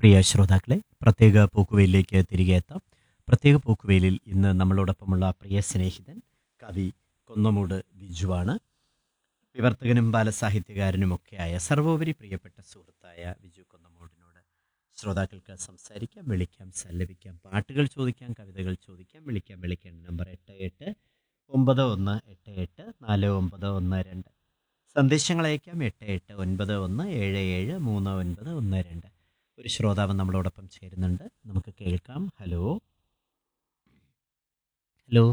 പ്രിയ ശ്രോതാക്കളെ പ്രത്യേക പോക്കുവെയിലേക്ക് തിരികെ എത്താം പ്രത്യേക പോക്കുവെയിലിൽ ഇന്ന് നമ്മളോടൊപ്പമുള്ള പ്രിയ സ്നേഹിതൻ കവി കൊന്നമൂട് ബിജുവാണ് വിവർത്തകനും ബാലസാഹിത്യകാരനുമൊക്കെയായ സർവോപരി പ്രിയപ്പെട്ട സുഹൃത്തായ ബിജു കൊന്നമൂടിനോട് ശ്രോതാക്കൾക്ക് സംസാരിക്കാം വിളിക്കാം സല്ലപിക്കാം പാട്ടുകൾ ചോദിക്കാം കവിതകൾ ചോദിക്കാം വിളിക്കാം വിളിക്കേണ്ട നമ്പർ എട്ട് എട്ട് ഒമ്പത് ഒന്ന് എട്ട് എട്ട് നാല് ഒമ്പത് ഒന്ന് രണ്ട് സന്ദേശങ്ങൾ അയക്കാം എട്ട് എട്ട് ഒൻപത് ഒന്ന് ഏഴ് ഏഴ് മൂന്ന് ഒൻപത് ഒന്ന് രണ്ട് ഒരു ശ്രോതാവ് നമ്മളോടൊപ്പം ചേരുന്നുണ്ട് നമുക്ക് കേൾക്കാം ഹലോ ഹലോ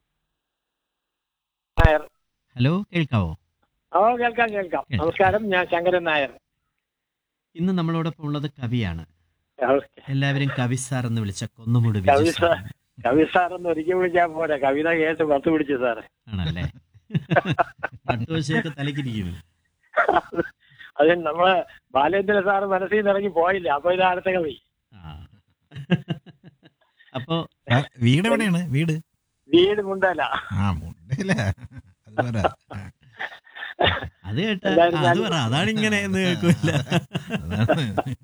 നായർ ഹലോ കേൾക്കാവോ ഓ കേൾക്കാം കേൾക്കാം കേൾക്കാം. നമസ്കാരം ഞാൻ ശങ്കരൻ നായർ ഇന്ന് നമ്മളോടൊപ്പം ഉള്ളത് കവിയാണ് കവി- എല്ലാവരും കവി സാർ എന്ന് വിളിച്ച കൊന്നുമൂട് കവി ബിജു സാർ. സാറാണ്. കവി സാറൊന്ന് ഒരിക്കൽ വിളിച്ചാൽ പോരെ കവിത കേട്ട് പത്ത് പിടിച്ചു സാറ് ആണല്ലേ പട്ടുവശയൊക്കെ തലക്കിരിക്കുന്നു അത് നമ്മളെ ബാലേന്ദ്ര സാറ് മനസ്സിൽ നിന്ന് ഇറങ്ങി പോയില്ല അപ്പൊ ഇത് അടുത്ത കവി ആ അപ്പോ ആ, വീട് എവിടെയാണ് വീട് വീട് മുണ്ടല്ല ആ മുണ്ടല്ല അത് പറ അത് കേട്ട എല്ലാവരും അത് പറ അതാണ് ഇങ്ങനെ എന്ന് കേൾക്കില്ല അതാണ്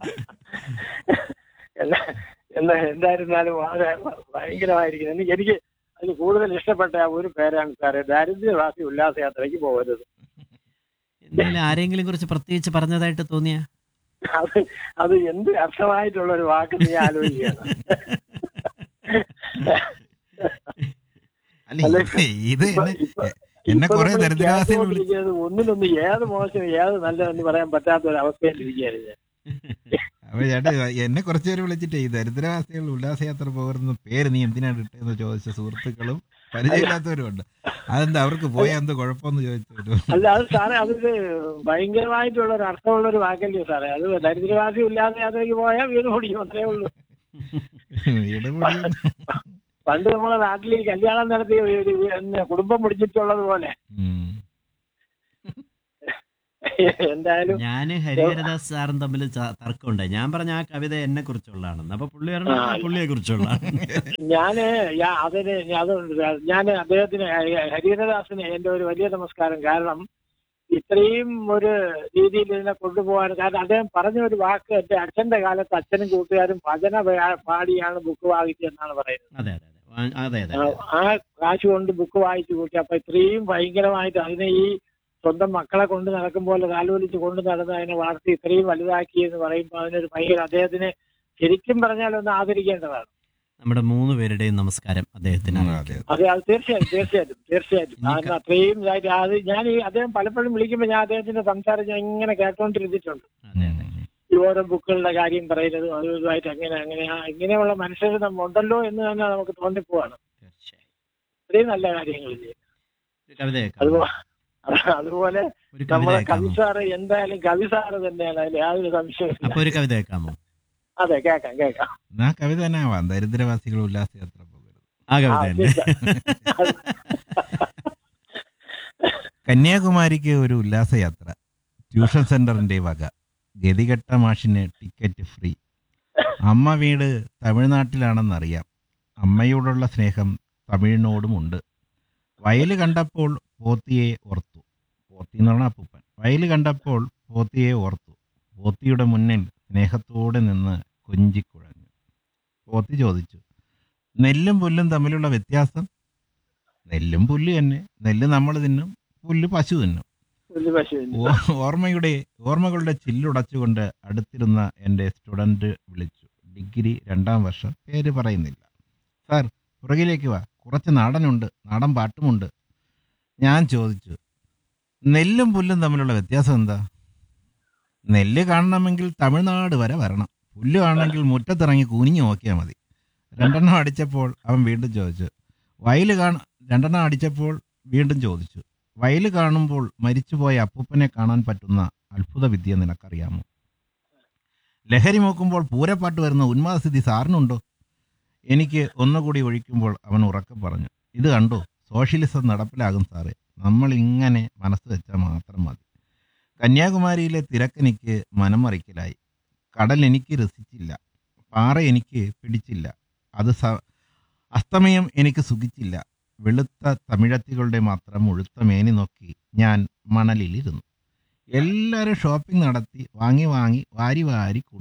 എല്ലാ എന്താ എന്തായിരുന്നാലും വളരെ ഭയങ്കരമായിരിക്കുന്നു എനിക്ക് എനിക്ക് അതിൽ കൂടുതൽ ഇഷ്ടപ്പെട്ട ആ ഒരു പേരാണ് സാറേ ദാരിദ്ര്യവാസി ഉല്ലാസയാത്രയ്ക്ക് പോകരുത് എന്തായാലും ആരെങ്കിലും കുറിച്ച് പ്രത്യേകിച്ച് പറഞ്ഞതായിട്ട് തോന്നിയ അത് അത് എന്ത് അർത്ഥമായിട്ടുള്ള ഒരു വാക്ക് നീ ആലോചിക്കുകയാണ് അല്ല അല്ല, ഇത് ഇത് ഇപ്പൊ- എന്നെ ഇപ്പൊ- എന്നെ ഇപ്പൊ കുറെ നമ്മള് ദരിദ്രവാസികൾ വിളി കേട്ടുകൊണ്ടിരിക്കുന്നത് ഒന്നിനൊന്ന് ഏത് മോശം ഏത് നല്ലതെന്ന് പറയാൻ പറ്റാത്ത ഒരു അവസ്ഥയിലിരിക്കുകയാണ് അപ്പൊ ചേട്ടാ എന്നെ കുറച്ചു പേര് വിളിച്ചിട്ടേ ഈ ദരിദ്രവാസികൾ ഉല്ലാസയാത്ര പോകരുന്ന പേര് നീ എന്തിനാണ് ഇട്ടതെന്ന് ചോദിച്ച സുഹൃത്തുക്കളും പരിചയമില്ലാത്തവരും ഉണ്ട് അതെന്താ അവർക്ക് പോയാൽ എന്ത് കുഴപ്പമെന്ന് ചോദിച്ചു അല്ല അത് സാറേ അതൊരു ഭയങ്കരമായിട്ടുള്ള ഒരു അർത്ഥമുള്ള ഒരു വാക്കല്ലേ സാറേ അത് ദരിദ്രവാസി ഇല്ലാതെ അതിലേക്ക് പോയാൽ വീട് പൊടിക്കും അത്രേ ഉള്ളൂ വീട് പൊളിയും. പണ്ട് നമ്മളെ നാട്ടിൽ ഈ കല്യാണം നടത്തി ഒരു പിന്നെ കുടുംബം പിടിച്ചിട്ടുള്ളത് പോലെ ഉം. എന്തായാലും ഞാന് ഹരിഹരദാസ് സാറും തമ്മിൽ ച- തർക്കമുണ്ടായി ഞാൻ പറഞ്ഞ ആ കവിത എന്നെ കുറിച്ചുള്ളതാണെന്ന് അപ്പൊ പുള്ളി പറഞ്ഞു ആ. പുള്ളിയെ കുറിച്ചുള്ളതാണ് ഞാന് ഞാൻ അതിന് അതുകൊണ്ട് ഞാൻ അദ്ദേഹത്തിന് ഹരി- ഹരിഹരദാസിന് എന്റെ ഒരു വലിയ നമസ്കാരം കാരണം ഇത്രയും ഒരു രീതിയിൽ ഇതിനെ കൊണ്ടുപോകാൻ കാരണം അദ്ദേഹം പറഞ്ഞ ഒരു വാക്ക് എന്റെ അച്ഛന്റെ കാലത്ത് അച്ഛനും കൂട്ടുകാരും ഭജന പാ- പാടിയാണ് ബുക്ക് വാങ്ങിച്ചതെന്നാണ് പറയുന്നത് അതെ അതെ അതെ ആ- അതെ അതെ ആ- ആ കാശ് കൊണ്ട് ബുക്ക് വായിച്ചു കൂട്ടി അപ്പൊ ഇത്രയും ഭയങ്കരമായിട്ട് അതിനെ ഈ സ്വന്തം മക്കളെ കൊണ്ട് നടക്കും പോലെ താലോലിച്ച് കൊണ്ട് നടന്ന് അതിനെ വളർത്തി ഇത്രയും വലുതാക്കി എന്ന് പറയുമ്പോൾ അതിനൊരു ഭയങ്കര അദ്ദേഹത്തിന് ശരിക്കും പറഞ്ഞാൽ ഒന്ന് ആദരിക്കേണ്ടതാണ് നമ്മുടെ മൂന്ന് പേരുടെയും നമസ്കാരം അദ്ദേഹത്തിന് ഉം, അറിയിക്കാം. അതെ. അതെ അത് തീർച്ചയായും തീർച്ചയായിട്ടും തീർച്ചയായിട്ടും ഇനി കാരണം അത്രയും ഇതായിട്ട് അത് ഞാൻ ഈ അദ്ദേഹം പലപ്പോഴും വിളിക്കുമ്പോൾ ഞാൻ അദ്ദേഹത്തിന്റെ സംസാരം ഞാൻ ഇങ്ങനെ കേട്ടോണ്ടിരുന്നിട്ടുണ്ട് അതെ അതെ ഉം. ഈ ഓരോ ബുക്കുകളുടെ കാര്യം പറയുന്നതും അതും ഇതുമായിട്ട് അങ്ങനെ അങ്ങനെ ആ ഇങ്ങനെയുള്ള മനുഷ്യർ നമ്മുണ്ടല്ലോ എന്ന് തന്നെ നമുക്ക് തോന്നിപ്പോവാണ് തീർച്ചയായും ഇത്രയും നല്ല കാര്യങ്ങൾ ചെയ്യും ഒരു കവിത കേൾക്കാം അതുപോലെ അതുപോലെ ഒരു കവിത നമ്മളെ കേൾക്കാമോ കവി സാറ് എന്തായാലും കവി സാറ് തന്നെയാണ് അതിൽ യാതൊരു സംശയവും അപ്പൊ ഒരു കവിത കേൾക്കാമോ അതെ കേൾക്കാം കേൾക്കാം ആ കവിത തന്നെ ആവാം ദരിദ്രവാസികൾ ഉല്ലാസയാത്ര പോകരുത് ആ കവിത ആ, തന്നെ തീർച്ചയായും. കന്യാകുമാരിക്ക് ഒരു ഉല്ലാസയാത്ര ട്യൂഷൻ സെന്ററിന്റെ വക ഗതികെട്ട മാഷിന് ടിക്കറ്റ് ഫ്രീ അമ്മ വീട് തമിഴ്നാട്ടിലാണെന്നറിയാം അമ്മയോടുള്ള സ്നേഹം തമിഴിനോടുമുണ്ട് വയല് കണ്ടപ്പോൾ പോത്തിയെ ഓർത്തു പോത്തി എന്ന് പറഞ്ഞാൽ അപ്പൂപ്പൻ വയല് കണ്ടപ്പോൾ പോത്തിയെ ഓർത്തു പോത്തിയുടെ മുന്നിൽ സ്നേഹത്തോടെ നിന്ന് കൊഞ്ചിക്കുഴഞ്ഞു പോത്തി ചോദിച്ചു നെല്ലും പുല്ലും തമ്മിലുള്ള വ്യത്യാസം നെല്ലും പുല്ല് തന്നെ നെല്ല് നമ്മൾ തിന്നും പുല്ല് പശു തിന്നും ഒരു പശുവിന് ഓ- ഓർമ്മയുടെ ഓർമ്മകളുടെ ചില്ലുടച്ചുകൊണ്ട് അടുത്തിരുന്ന എൻ്റെ സ്റ്റുഡൻറ് വിളിച്ചു ഡിഗ്രി രണ്ടാം വർഷം പേര് പറയുന്നില്ല സാർ പുറകിലേക്ക് വാ കുറച്ച് നാടനുണ്ട് നാടൻ പാട്ടുമുണ്ട് ഞാൻ ചോദിച്ചു നെല്ലും പുല്ലും തമ്മിലുള്ള വ്യത്യാസം എന്താ നെല്ല് കാണണമെങ്കിൽ തമിഴ്നാട് വരെ വരണം പുല്ല് കാണണമെങ്കിൽ മുറ്റത്തിറങ്ങി കുനിഞ്ഞു നോക്കിയാൽ മതി രണ്ടെണ്ണം അടിച്ചപ്പോൾ അവൻ വീണ്ടും ചോദിച്ചു വയല് കാണ രണ്ടെണ്ണം അടിച്ചപ്പോൾ വീണ്ടും ചോദിച്ചു വയല് കാണുമ്പോൾ മരിച്ചുപോയ അപ്പൂപ്പനെ കാണാൻ പറ്റുന്ന അത്ഭുത വിദ്യ നിനക്കറിയാമോ ലഹരി നോക്കുമ്പോൾ പൂരപ്പാട്ട് വരുന്ന ഉന്മാദസ്ഥിതി സാറിനുണ്ടോ എനിക്ക് ഒന്നുകൂടി ഒഴിക്കുമ്പോൾ അവൻ ഉറക്കെ പറഞ്ഞു ഇത് കണ്ടോ സോഷ്യലിസം നടപ്പിലാകും സാറേ നമ്മൾ ഇങ്ങനെ മനസ്സ് വെച്ചാൽ മാത്രം മതി കന്യാകുമാരിയിലെ തിരക്കെനിക്ക് മനമറിക്കലായി കടൽ എനിക്ക് രസിച്ചില്ല പാറ എനിക്ക് പിടിച്ചില്ല അത് സ അസ്തമയം എനിക്ക് സുഖിച്ചില്ല വെളുത്ത തമിഴത്തികളുടെ മാത്രം മുഴുത്ത മേനി നോക്കി ഞാൻ മണലിലിരുന്നു എല്ലാവരും ഷോപ്പിംഗ് നടത്തി വാങ്ങി വാങ്ങി വാരി വാരി കൂട്ടി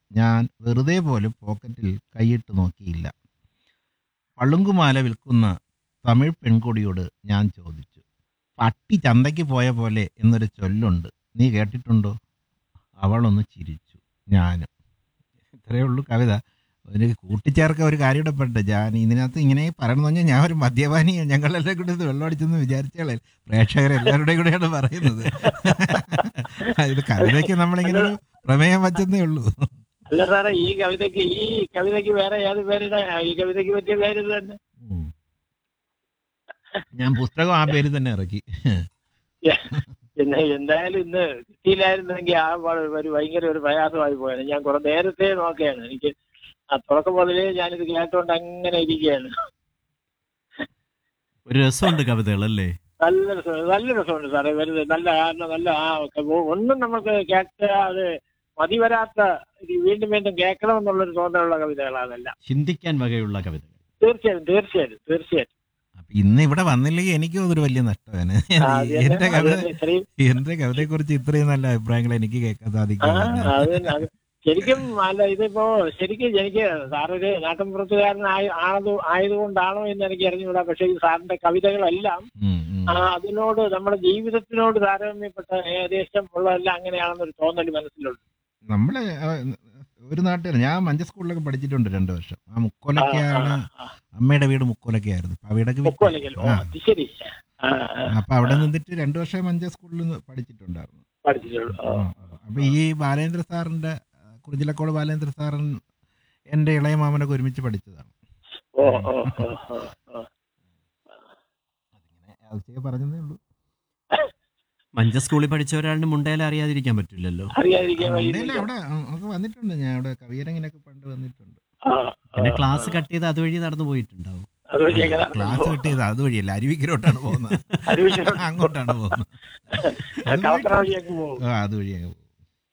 ഞാൻ വെറുതെ പോലും പോക്കറ്റിൽ കൈയിട്ട് നോക്കിയില്ല പളുങ്കുമാല വിൽക്കുന്ന തമിഴ് പെൺകുടിയോട് ഞാൻ ചോദിച്ചു പട്ടി ചന്തയ്ക്ക് പോയ പോലെ എന്നൊരു ചൊല്ലുണ്ട് നീ കേട്ടിട്ടുണ്ടോ അവളൊന്ന് ചിരിച്ചു ഞാനും ഇത്രയേ ഉള്ളൂ കവിത ഒരു കൂട്ടിച്ചേർക്ക ഒരു കാര്യം ഇടപെട്ട് ഞാൻ ഇതിനകത്ത് ഇങ്ങനെ പറയണമെന്ന് പറഞ്ഞാൽ ഞാൻ ഒരു മദ്യപാനി ഞങ്ങളെല്ലാം കൂടി ഇത് വെള്ളം അടിച്ചെന്ന് വിചാരിച്ചാളെ പ്രേക്ഷകരെല്ലാവരുടെയും കൂടെയാണ് പറയുന്നത് ഇത് കവിതയ്ക്ക് നമ്മളിങ്ങനെ ഒരു പ്രമേയം വച്ചെന്നേ ഉള്ളൂ അല്ല സാറേ ഈ കവിതയ്ക്ക് ഈ കവിതയ്ക്ക് വേറെ ഏത് പേരിടാ ഈ കവിതയ്ക്ക് പറ്റിയ പേര് ഇത് തന്നെ ഉം. ഞാൻ പുസ്തകം ആ പേര് തന്നെ ഇറക്കി പിന്നെ എന്തായാലും ഇന്ന് കിട്ടിയില്ലായിരുന്നെങ്കിൽ ആ വ- ഒരു ഭയങ്കര ഒരു പ്രയാസമായി പോയാണ് ഞാൻ കുറെ നേരത്തെ നോക്കുകയാണ് എനിക്ക് ആ തുടക്കം മുതലേ ഞാനിത് കേട്ടോണ്ട് അങ്ങനെ ഇരിക്കുകയാണ് ഒരു രസമുണ്ട് കവിതകൾ അല്ലേ നല്ല രസം നല്ല രസമുണ്ട് സാറേ വെറുതെ നല്ല കാരണം നല്ല ആ ഒക്കെ ഒ- ഒന്നും നമുക്ക് കേട്ട അത് മതി വരാത്ത ഇത് വീണ്ടും വീണ്ടും കേൾക്കണമെന്നുള്ളൊരു തോന്നലുള്ള കവിതകളാണെല്ലാം ചിന്തിക്കാൻ വകയുള്ള കവിതകൾ തീർച്ചയായും തീർച്ചയായും തീർച്ചയായും അപ്പൊ ഇന്ന് ഇവിടെ വന്നില്ലെങ്കിൽ എനിക്കും അതൊരു വലിയ നഷ്ടമാണ് ആ, അത് തന്നെ, എന്റെ അത് കവിത തന്നെ ഇത്രയും എന്റെ കവിതയെ കുറിച്ച് ഇത്രയും നല്ല അഭിപ്രായങ്ങൾ എനിക്ക് കേൾക്കാൻ ആ സാധിക്കില്ല അത് തന്നെ, അത് ശരിക്കും അല്ല ഇതിപ്പോ ശരിക്കും എനിക്ക് സാറൊരു നാട്ടിൻപുറത്തുകാരനായ ആണത് ആയതുകൊണ്ടാണോ എന്ന് എനിക്ക് അറിഞ്ഞുകൂടാ പക്ഷെ ഈ സാറിന്റെ കവിതകളെല്ലാം ഉം, ഉം. ആ അതിനോട് നമ്മുടെ ജീവിതത്തിനോട് താരതമ്യപ്പെട്ട ഏകദേശം ഉള്ളതെല്ലാം അങ്ങനെയാണെന്നൊരു തോന്നൽ മനസ്സിലുണ്ട് നമ്മള് ആ, ഒരു നാട്ടുകാർ ഞാൻ മഞ്ച സ്കൂളിലൊക്കെ പഠിച്ചിട്ടുണ്ട് രണ്ടു വർഷം ആ ആ, മുക്കോലൊക്കെയാണ് ആ, ആ. അമ്മയുടെ വീട് മുക്കോലൊക്കെയായിരുന്നു അപ്പൊ അവിടേക്ക് മുക്കോലയ്ക്കൽ. ഓ ആ. അത് ശരി ആ, ആ, അപ്പൊ അവിടെ നിന്നിട്ട് രണ്ടു വർഷം മഞ്ച സ്കൂളിൽ നിന്ന് പഠിച്ചിട്ടുണ്ടായിരുന്നു പഠിച്ചിട്ടുള്ളൂ ഓ, അപ്പൊ ഈ ബാലേന്ദ്ര സാറിന്റെ ആ, കുറുജിലക്കോട് ബാലേന്ദ്ര സാറൻ എന്റെ ഇളയ മാമനൊക്കെ ഒരുമിച്ച് പഠിച്ചതാണ് ഓ ഓ ഓ ഓ ഓ അതിങ്ങനെ ആവശ്യം പറഞ്ഞതേ ഉള്ളൂ മഞ്ച സ്കൂളിൽ പഠിച്ച ഒരാളിന് മുണ്ടേല അറിയാതിരിക്കാൻ പറ്റില്ലല്ലോ അറിയാതിരിക്കാൻ ഉണ്ടല്ലേ വഴിയില്ല. അവിടെ ഒക്കെ വന്നിട്ടുണ്ട് ഞാൻ അവിടെ കവിയരങ്ങിനൊക്കെ പണ്ട് വന്നിട്ടുണ്ട് ആ, പിന്നെ ആ, ക്ലാസ് കട്ട് ചെയ്ത് അതുവഴി നടന്നു പോയിട്ടുണ്ടാവും അതുവഴി എങ്ങനെ ക്ലാസ് കിട്ടിയത് അതുവഴിയല്ല അരുവിക്കരോട്ടാണ് പോകുന്നത് അരുവിക്കരോട്ട്. അങ്ങോട്ടാണ് പോകുന്നത് കളക്ടർ വഴിയൊക്കെ പോകും ആ അതുവഴി അങ്ങ് പോകും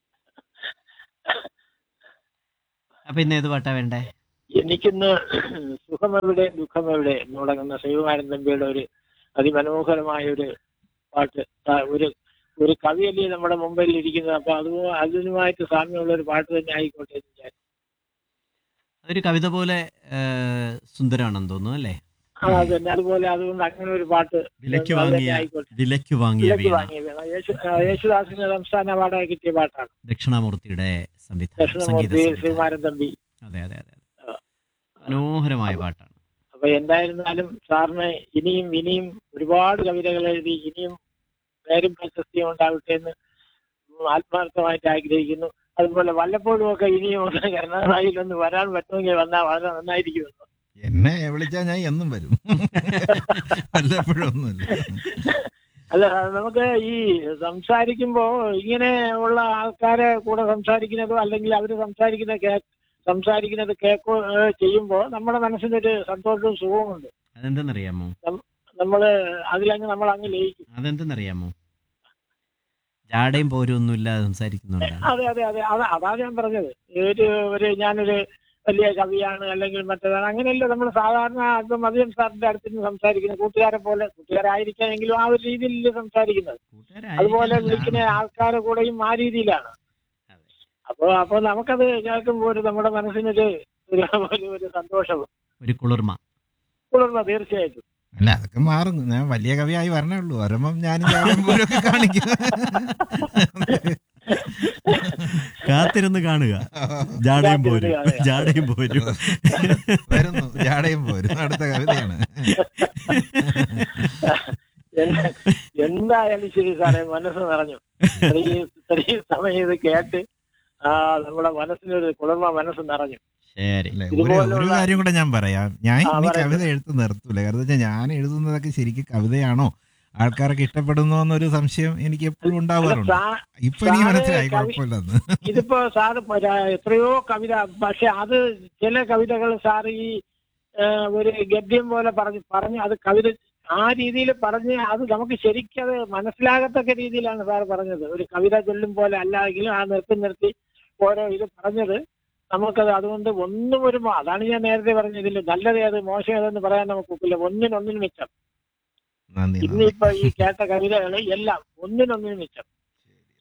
അപ്പൊ ഇന്ന് ഏത് പാട്ടാ വേണ്ടേ എനിക്കിന്ന് സുഖമെവിടെ ദുഃഖമെവിടെ എന്ന് തുടങ്ങുന്ന ശ്രീകുമാരൻ തമ്പിയുടെ ഒരു അതിമനോഹരമായ ഒരു പാട്ട് ആ, ഒരു ഒരു കവിയല്ലേ നമ്മുടെ മുമ്പിൽ ഇരിക്കുന്നത് അപ്പൊ അത് അതിനുമായിട്ട് സാമ്യമുള്ള ഒരു പാട്ട് തന്നെ ആയിക്കോട്ടെ എന്ന് ഞാൻ അതൊരു കവിത പോലെ ആ, സുന്ദരമാണെന്ന് തോന്നുന്നു അല്ലേ ആ അത് തന്നെ അതുപോലെ അതുകൊണ്ട് അങ്ങനെ ഒരു പാട്ട് വിലയ്ക്ക് അത് തന്നെ വാങ്ങിയ ആയിക്കോട്ടെ വിലയ്ക്ക് വാങ്ങിയ വിലയ്ക്ക് വീണ വാങ്ങിയ വീണ യേശു ആ, യേശുദാസിന് സംസ്ഥാന അവാർഡായി കിട്ടിയ പാട്ടാണ് ദക്ഷിണാമൂർത്തിയുടെ സംവിധാനം സംഗീത ദക്ഷിണമൂർത്തി സംവിധാനം. ശ്രീകുമാരൻ തമ്പി അതെ അതെ അതെ ആ. മനോഹരമായ പാട്ടാണ് അപ്പൊ എന്തായിരുന്നാലും സാറിന് ഇനിയും ഇനിയും ഒരുപാട് കവിതകൾ എഴുതി ഇനിയും പേരും പ്രശസ്തിയും ഉണ്ടാവട്ടെ എന്ന് ആത്മാർത്ഥമായിട്ട് ആഗ്രഹിക്കുന്നു അതുപോലെ വല്ലപ്പോഴും ഒക്കെ ഇനിയും ഒന്ന് കരുണാസായിൽ ഒന്ന് വരാൻ പറ്റുമെങ്കിൽ വന്നാൽ വളരെ നന്നായിരിക്കുമെന്ന് എന്നെ വിളിച്ചാൽ ഞാൻ എന്നും വരും വല്ലപ്പോഴും ഒന്നുമില്ല അല്ല നമുക്ക് ഈ സംസാരിക്കുമ്പോ ഇങ്ങനെ ഉള്ള ആൾക്കാരെ കൂടെ സംസാരിക്കുന്നതോ അല്ലെങ്കിൽ അവര് സംസാരിക്കുന്ന കേ സംസാരിക്കുന്നത് കേൾക്കോ ചെയ്യുമ്പോൾ നമ്മുടെ മനസ്സിനൊരു സന്തോഷവും സുഖവും ഉണ്ട് അതെന്തെന്നറിയാമോ നമ്മള് അതിലങ്ങ് നമ്മൾ അങ്ങ് ലയിക്കും അതെന്തെന്നറിയാമോ ജാടയും പോരും ഒന്നുമില്ലാതെ സംസാരിക്കുന്നുണ്ട് അതെ അതെ അതെ അതാ അതാ ഞാൻ പറഞ്ഞത് ഒരു ഒരു ഞാനൊരു വലിയ കവിയാണ് അല്ലെങ്കിൽ മറ്റേതാണ് അങ്ങനെയല്ല നമ്മൾ സാധാരണ ഇപ്പം മതിയൻ സാറിന്റെ അടുത്ത് നിന്ന് സംസാരിക്കുന്നത് കൂട്ടുകാരെ പോലെ കൂട്ടുകാരായിരിക്കാമെങ്കിലും ആ ഒരു രീതിയിൽ സംസാരിക്കുന്നത് അതുപോലെ വിളിക്കുന്ന ആൾക്കാരെ കൂടെയും ആ രീതിയിലാണ് അതെ. അപ്പൊ അപ്പൊ നമുക്കത് കേൾക്കുമ്പോൾ ഒരു നമ്മുടെ മനസ്സിനൊരു ഒരു ഒരു- ഒരു സന്തോഷവും ഒരു കുളിർമ കുളിർന്ന തീർച്ചയായിട്ടും അല്ല അതൊക്കെ മാറും ഞാൻ വലിയ കവിയായി വരണേ ഉള്ളൂ വരുമ്പം ഞാനും ജാടയും പോലൊക്കെ കാണിക്കും കാത്തിരുന്ന് കാണുക ജാടയും പോരും കാത്തിരുന്ന് കാണുക. ജാടയും പോരും വരുന്നു ജാടയും പോരും അടുത്ത കവിതയാണ് എന്ത- എന്തായാലും ശരി സാറേ മനസ്സ് നിറഞ്ഞു ഇത്രയും ഇത്രയും സമയം ഇത് കേട്ട് ആ നമ്മുടെ മനസ്സിനൊരു കുളിർമ മനസ്സ് നിറഞ്ഞു ശരി അല്ലേ ഒരു ഒരു ഇതുപോലുള്ള- കാര്യം കൂടെ ഞാൻ പറയാം ഞാൻ ആ, ഇനി പറയൂ. കവിത എഴുത്ത് നിർത്തൂല കാരണം വെച്ചാൽ ഞാൻ എഴുതുന്നതൊക്കെ ശരിക്കും കവിതയാണോ ആൾക്കാരൊക്കെ ഇഷ്ടപ്പെടുന്നോ എന്നൊരു സംശയം എനിക്ക് എപ്പോഴും ഉണ്ടാവാറുണ്ട് സാ- ഇപ്പൊ എനിക്ക് സാറ് മനസ്സിലായി കവി- കുഴപ്പമില്ലെന്ന് ഇതിപ്പോ സാറ് പ- എത്രയോ കവിത പക്ഷെ അത് ചില കവിതകൾ സാർ ഈ ആ, ഒരു ഗദ്യം പോലെ പറഞ്ഞു പറഞ്ഞു അത് കവിത ആ രീതിയിൽ പറഞ്ഞ് അത് നമുക്ക് ശരിക്കും അത് മനസ്സിലാകത്തക്ക രീതിയിലാണ് സാർ പറഞ്ഞത് ഒരു കവിത ചൊല്ലും പോലെ അല്ലെങ്കിലും ആ നിർത്തി നിർത്തി ഓരോ ഇത് പറഞ്ഞത് നമുക്കത് അതുകൊണ്ട് ഒന്നും ഒരു മോ- അതാണ് ഞാൻ നേരത്തെ പറഞ്ഞതിൽ നല്ലത് ഏത് മോശം ഏതെന്ന് പറയാൻ നമുക്ക് ഒക്കില്ല ഒന്നിനൊന്നിന് മിച്ചം നന്ദി നന്ദി ഇന്നിപ്പോ ഈ കേട്ട കവിതകൾ എല്ലാം ഒന്നിനൊന്നിന് മിച്ചം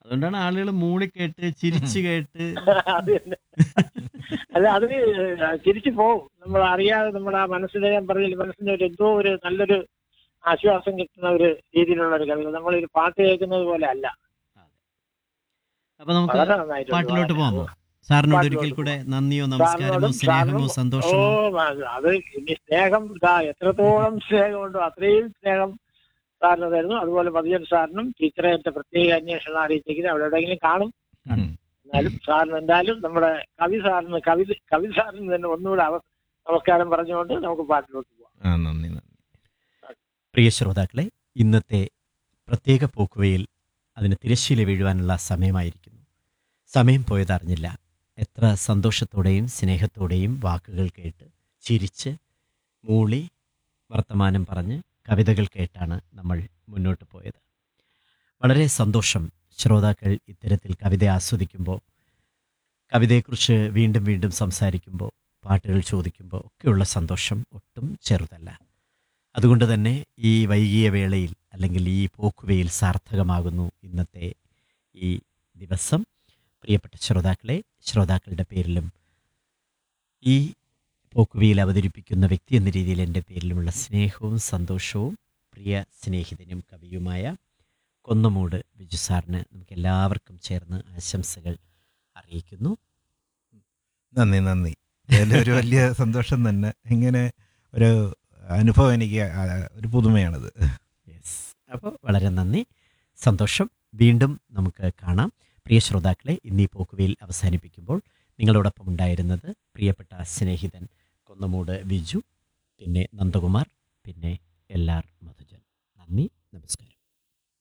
അതുകൊണ്ടാണ് ആളുകൾ മൂളിക്കേട്ട് ചിരിച്ചു കേട്ട് അത് തന്നെ. അല്ല അത് തിരിച്ചു പോകും നമ്മൾ അറിയാതെ നമ്മുടെ ആ മനസ്സിനെ ഞാൻ പറഞ്ഞില്ല മനസ്സിന് ഒരു എന്തോ ഒരു നല്ലൊരു ആശ്വാസം കിട്ടുന്ന ഒരു രീതിയിലുള്ള ഒരു കവിത നമ്മൾ ഒരു പാട്ട് കേൾക്കുന്നത് പോലെ അല്ല അപ്പൊ നമുക്ക് വളരെ നന്നായിട്ടുണ്ട് പാട്ടിലോട്ട് പോകാമോ സാറിനോട് ഒരിക്കൽ പാട്ടിലോട്ട് കൂടെ നന്ദിയോ നമസ്കാരമോ സാറിനോടും സ്നേഹമോ സാറിനും- സന്തോഷമോ ഓ അത് ഇനി സ്നേഹം ഇതാ എത്രത്തോളം സ്നേഹമുണ്ടോ അത്രയും സ്നേഹം സാറിന് തരുന്നു അതുപോലെ മതിയൻ സാറിനും ടീച്ചറെ എന്റെ പ്രത്യേക അന്വേഷണം അറിയിച്ചെങ്കിൽ അവിടെ എവിടെയെങ്കിലും കാണും ഉം. എന്നാലും സാറിന് എന്തായാലും നമ്മുടെ കവി സാറിന് കവി കവി സാറിന് തന്നെ ഒന്നുകൂടെ അവ നമസ്കാരം പറഞ്ഞുകൊണ്ട് നമുക്ക് പാട്ടിലോട്ട് പോവാം ആ നന്ദി നന്ദി പ്രിയ ശ്രോതാക്കളെ ഇന്നത്തെ പ്രത്യേക പോക്കുവയിൽ അതിന് തിരശ്ശീല വീഴുവാനുള്ള സമയമായിരിക്കുന്നു സമയം പോയതറിഞ്ഞില്ല എത്ര സന്തോഷത്തോടെയും സ്നേഹത്തോടെയും വാക്കുകൾ കേട്ട് ചിരിച്ച് മൂളി വർത്തമാനം പറഞ്ഞ് കവിതകൾ കേട്ടാണ് നമ്മൾ മുന്നോട്ട് പോയത് വളരെ സന്തോഷം ശ്രോതാക്കൾ ഇത്തരത്തിൽ കവിത ആസ്വദിക്കുമ്പോൾ കവിതയെക്കുറിച്ച് വീണ്ടും വീണ്ടും സംസാരിക്കുമ്പോൾ പാട്ടുകൾ ചോദിക്കുമ്പോൾ ഒക്കെയുള്ള സന്തോഷം ഒട്ടും ചെറുതല്ല അതുകൊണ്ട് തന്നെ ഈ വൈകിയ വേളയിൽ അല്ലെങ്കിൽ ഈ പോക്കുവയിൽ സാർത്ഥകമാകുന്നു ഇന്നത്തെ ഈ ദിവസം പ്രിയപ്പെട്ട ശ്രോതാക്കളെ ശ്രോതാക്കളുടെ പേരിലും ഈ പോക്കുവയിൽ അവതരിപ്പിക്കുന്ന വ്യക്തി എന്ന രീതിയിൽ എൻ്റെ പേരിലുമുള്ള സ്നേഹവും സന്തോഷവും പ്രിയ സ്നേഹിതനും കവിയുമായ കൊന്നമൂട് ബിജു സാറിന് നമുക്ക് എല്ലാവർക്കും ചേർന്ന് ആശംസകൾ അറിയിക്കുന്നു നന്ദി നന്ദി അതിൻ്റെ ഒരു വലിയ സന്തോഷം തന്നെ ഇങ്ങനെ ഒരു അനുഭവം എനിക്ക് ആ, ഒരു പുതുമയാണിത് യെസ് അപ്പോൾ വളരെ നന്ദി സന്തോഷം വീണ്ടും നമുക്ക് കാണാം പ്രിയ ശ്രോതാക്കളെ ഇന്നീ പോക്കുവയിൽ അവസാനിപ്പിക്കുമ്പോൾ നിങ്ങളോടൊപ്പം ഉണ്ടായിരുന്നത് പ്രിയപ്പെട്ട സ്നേഹിതൻ കൊന്നമൂട് വിജു പിന്നെ നന്ദകുമാർ പിന്നെ എൽ ആർ മധുജൻ നന്ദി നമസ്കാരം